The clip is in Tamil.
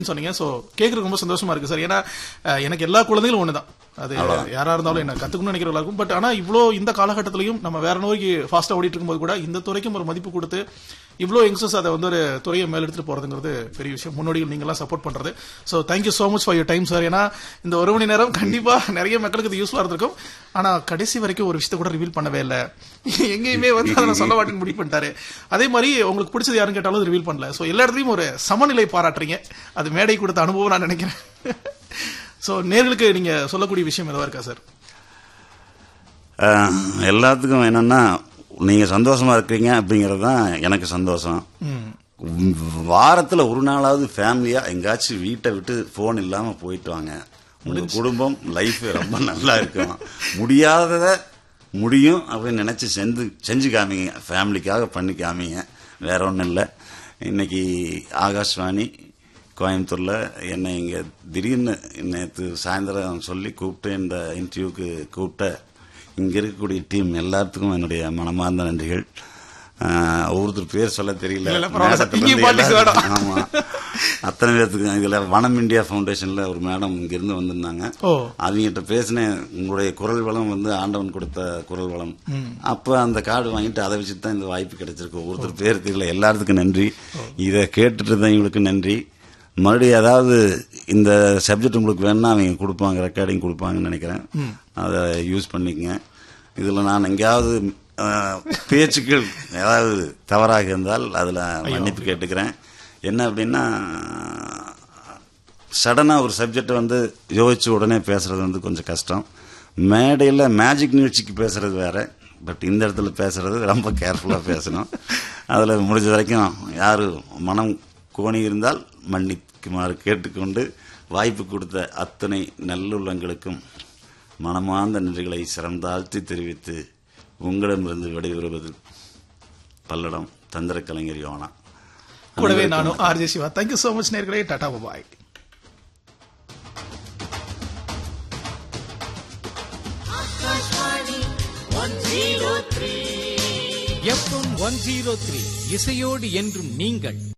சொன்னீங்க சோ கேக்குறது ரொம்ப சந்தோஷமா இருக்கு சார் ஏன்னா அஹ், எனக்கு எல்லா குழந்தைகளும் ஒண்ணுதான் அது யாரா இருந்தாலும் என்ன கத்துக்கணும்னு நினைக்கிறவங்களா இருக்கும் பட் ஆனா இவ்வளோ இந்த காலகட்டத்திலையும் நம்ம வேற நோய்க்கு ஃபாஸ்டா ஓடிட்டு இருக்கும்போது கூட இந்த துறைக்கும் ஒரு மதிப்பு கொடுத்து இவ்வளோ யங்ஸ்டர்ஸ் அதை வந்து ஒரு துறையை மேலெடுத்துட்டு போறதுங்கிறது பெரிய விஷயம் முன்னோடிகள் நீங்க எல்லாம் சப்போர்ட் பண்றது so thank you so much for your time sir ஏன்னா இந்த ஒரு மணி நேரம் கண்டிப்பா நிறைய மக்களுக்கு இது யூஸ்ஃபுல்லா இருந்திருக்கும் ஆனா கடைசி வரைக்கும் ஒரு விஷயத்தை கூட ரிவீல் பண்ணவே இல்லை எங்கேயுமே வந்து அதை நான் சொல்ல மாட்டேன்னு முடிவு பண்ணிட்டாரு அதே மாதிரி உங்களுக்கு பிடிச்சது யாருன்னு கேட்டாலும் ரிவீல் பண்ணல சோ எல்லா இடத்துலயும் ஒரு சமநிலை பாராட்டுறீங்க அது மேடை கொடுத்த அனுபவம் நான் நினைக்கிறேன் சோ நேர்களுக்கு நீங்க சொல்லக்கூடிய விஷயம் எதுவா இருக்கா சார் அஹ், எல்லாத்துக்கும் என்னன்னா நீங்க சந்தோஷமா இருக்கிறீங்க அப்படிங்கிறது தான் எனக்கு சந்தோஷம் வாரத்துல ஒரு நாளாவது ஃபேமிலியா எங்காச்சும் வீட்டை விட்டு போன் இல்லாம போயிட்டு வாங்க உங்க குடும்பம் லைஃப் ரொம்ப நல்லா இருக்கும் முடியாதத முடியும் அப்படின்னு நினைச்சு செஞ்சு செஞ்சு காமிங்க ஃபேமிலிக்காக பண்ணி காமிங்க வேற ஒன்றும் இல்லை இன்னைக்கு ஆகாஷ்வாணி கோயம்புத்தூர்ல என்னை இங்க திடீர்னு நேற்று சாயந்தரம் சொல்லி கூப்பிட்டு இந்த இன்டர்வியூக்கு கூப்பிட்ட இங்க இருக்கக்கூடிய டீம் எல்லாத்துக்கும் என்னுடைய மனமார்ந்த நன்றிகள் ஆஹ், ஒவ்வொருத்தர் பேர் சொல்ல தெரியல இல்ல, இல்ல, பரவாயில்ல. மேடத்துல இங்கேயும் இருந்து politics எல்லாரும்- வேண்டாம். ஆமா அத்தனை பேர்த்துக்கு இதுல வனம் இந்தியா ஃபவுண்டேஷன்ல ஒரு மேடம் இங்க இருந்து வந்திருந்தாங்க ஓ அவங்ககிட்ட பேசினேன் உங்களுடைய குரல் வளம் வந்து ஆண்டவன் கொடுத்த குரல் வளம் அப்ப அந்த கார்டு வாங்கிட்டு அதை வச்சுட்டு தான் இந்த வாய்ப்பு கிடைச்சிருக்கு ஒருத்தர் பேர் தெரியல எல்லாத்துக்கும் நன்றி இதை கேட்டுட்டு தான் இவங்களுக்கு நன்றி மறுபடியும் ஏதாவது இந்த சப்ஜெக்ட் உங்களுக்கு வேணும்னா அவங்க கொடுப்பாங்க ரெக்கார்டிங் கொடுப்பாங்கன்னு நினைக்கிறேன் அதை யூஸ் பண்ணிக்கங்க இதுல நான் எங்கேயாவது அஹ், பேச்சுக்கள் ஏதாவது தவறாக இருந்தால் அதுல மன்னிப்பு கேட்டுக்கிறேன் என்ன அப்படின்னா சடனா ஒரு சப்ஜெக்ட் வந்து யோசிச்சு உடனே பேசுறது வந்து கொஞ்சம் கஷ்டம் மேடையில் மேஜிக் நிகழ்ச்சிக்கு பேசுறது வேற பட் இந்த இடத்துல பேசுறது ரொம்ப கேர்ஃபுல்லாக பேசணும் அதில் முடிஞ்ச வரைக்கும் யாரு மனம் கோணி இருந்தால் மன்னிக்குமாறு கேட்டுக்கொண்டு வாய்ப்பு கொடுத்த அத்தனை நல்லுள்ளங்களுக்கும் மனமார்ந்த நன்றிகளை சிறந்தாழ்த்தி தெரிவித்து உங்களிடமிருந்து விடைபெறுவது பல்லடம் தந்திர கலைஞர் யோனா கூடவே நானும் RJ Siva thank you so much நேர்களே tata bye FM one zero three இசையோடு என்றும் நீங்கள்